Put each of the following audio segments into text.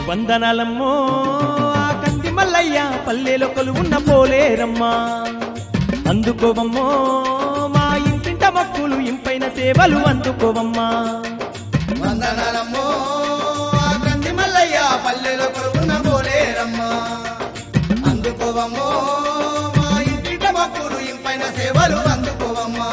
వందనాలమ్మో ఆ కంది మల్లయ్య పల్లెలో కొలువున్న పోలేరమ్మా అందుకోవమ్మో మా ఇంటింట మక్కులు ఇంపైన సేవలు అందుకోవమ్మా వందనాలమ్మో ఆ కంది మల్లయ్య పల్లెలో కొలుగున్న పోలేరమ్మా అందుకోవమ్మో మా ఇంటిట మక్కులు ఇంపైన సేవలు అందుకోవమ్మా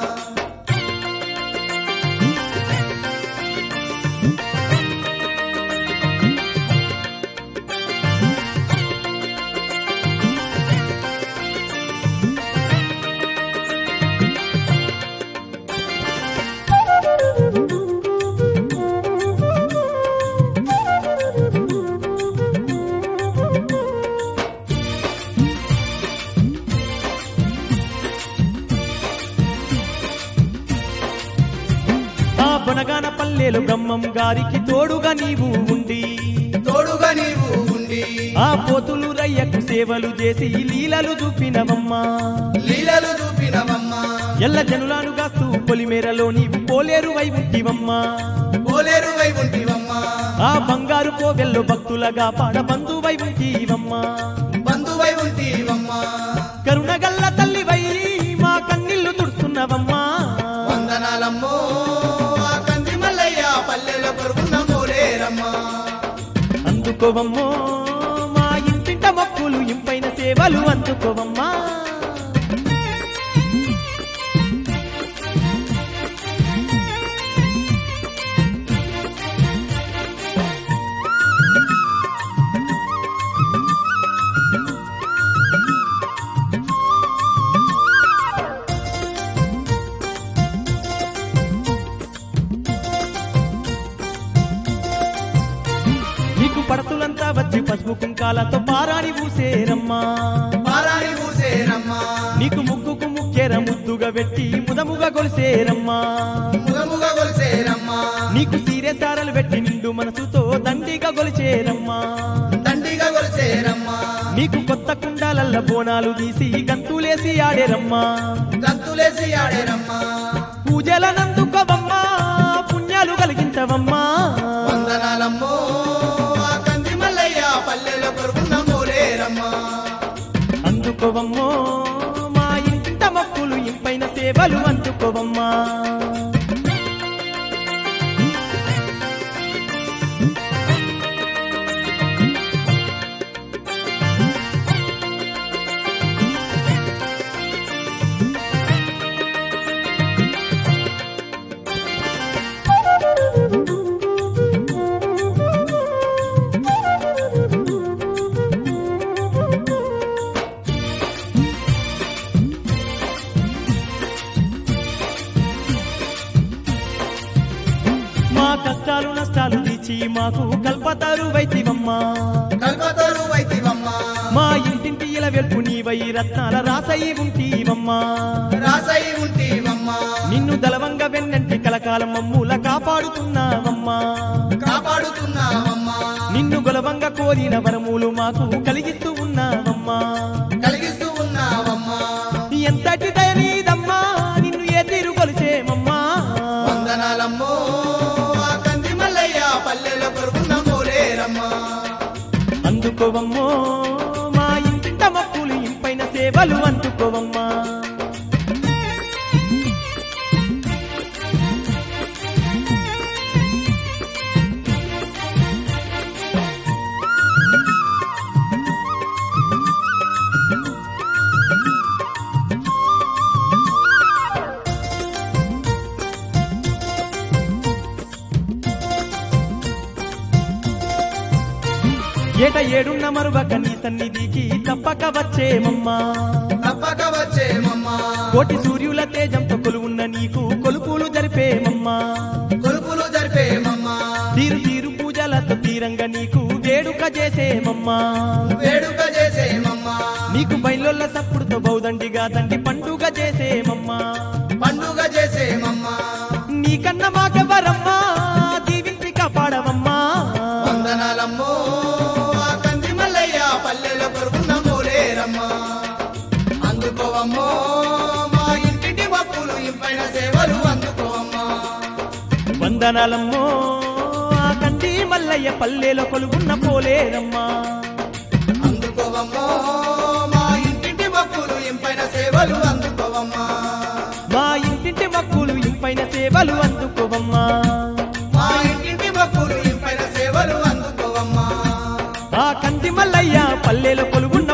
ఆ బొనగాన పల్లెలు బ్రహ్మం గారికి తోడుగా నీవు ఉండి తోడుగా నీవు ఉండి ఆ పోతులు రయ్యకు సేవలు చేసి లీలలు చూపినవమ్మా లీలలు చూపినవమ్మా ఎల్ల జనులాను గాస్తూ పొలిమేరలో నీవు పోలేరు వై ఉంటివమ్మా పోలేరు వై ఉంటివమ్మా ఆ బంగారు కోవెల్లో భక్తులగా పాడ బంధువై ఉంటివమ్మా బంధువై ఉంటివమ్మా కరుణగల్ల తల్లివై మా కన్నీళ్లు తుడుస్తున్నవమ్మా వందనాలమ్మో ఆ కంది మల్లయ్య పల్లెలో కొలుగున్న పోలేరమ్మా అందుకోవమ్మో మా ఇంటింట మొక్కులు ఇంపైన సేవలు అందుకోవమ్మా నీకు పడతులంతా వచ్చి పసుపు కుంకాలతో పారాని పూసేరమ్మా పారాని పూసేరమ్మా నీకు ముక్కుకు ముక్కెర ముద్దుగా పెట్టి ముదముగా కొలిసేరమ్మా ముగముగా కొలిసేరమ్మా నీకు సీరే సారలు పెట్టి నిండు మనసుతో దండిగా కొలిచేరమ్మా దండిగా కొలిసేరమ్మా నీకు కొత్త కుండాలల్ల బోనాలు తీసి గంతులేసి ఆడేరమ్మా గంతులేసి ఆడేరమ్మా పూజలనందుకోవమ్మా పుణ్యాలు కలిగించవమ్మా వందనాలమ్మో ఆ కంది మల్లయ్య పల్లెలో కొరుకున్న పోలేరమ్మా అందుకోవమ్మో మా ఇంటింట మొక్కులు ఇంపైన సేవలు అందుకోవమ్మా మా కష్టాలు నష్టాలు తీర్చి మాకు కల్పతారు వైతివమ్మా కల్పతరు వైతివమ్మా మా ఇంటింటి ఇల వెల్పు నీవై రత్నాల రాసయి ఉంటీవమ్మా రాసై ఉంటివమ్మా నిన్ను దలవంగ వెన్నంటి కలకాలం మమ్ముల కాపాడుతున్నావమ్మా కాపాడుతున్నావమ్మా నిన్ను గొలవంగ కోరిన వరములు మాకు కలిగిస్తూ ఉన్నావమ్మా కలిగిస్తూ ఉన్నావమ్మా ఎంతటి దయనీదమ్మా నిన్ను ఏ తీరు కొలిచేమమ్మా వందనాలమ్మో ఆ కంది మల్లయ్య పల్లెలో కొరుకున్న పోలేరమ్మా అందుకోవమ్మో మా ఇంటింట మక్కులు ఇంపైన సేవలు అందుకోవమ్మా ఏట ఏడున్న మరువక నీ సన్నిధికి తప్పక వచ్చేమమ్మా తప్పక వచ్చేమమ్మా కోటి సూర్యుల తేజంతో కొలువున్న నీకు కొలుపులు జరిపేమమ్మా కొలుపులు జరిపేమమ్మా తీరు తీరు పూజలతో తీరంగా నీకు వేడుక చేసేమమ్మా వేడుక చేసేమమ్మా నీకు బయలుల్ల సప్పుడుతో బౌదండిగా దండి పండుగ చేసేమమ్మా పండుగ చేసేమమ్మా నీకన్న మాకెవరమ్మా దీవించి కాపాడవమ్మా వందనాలమ్మో ఆ కంది మల్లయ్య పల్లెలో కొరుకున్న పోలేరమ్మా అందుకోవమ్మో మా ఇంటింటి మప్పులు ఇంపైన సేవలు అందుకోవమ్మా వందనాలమ్మో ఆ కంది మల్ల మల్లయ్య పల్లెలో కొలుగున్న పోలేరమ్మా అందుకోవమ్మో మా ఇంటింటి మొక్కులు ఇంపైన సేవలు అందుకోవమ్మా మా ఇంటింటి మక్కులు ఇంపైన సేవలు అందుకోవమ్మా మా ఇంటింటి మొక్కులు ఇంపైన సేవలు అందుకోవమ్మా ఆ కంది మల్లయ్య పల్లెలో కొలుగున్న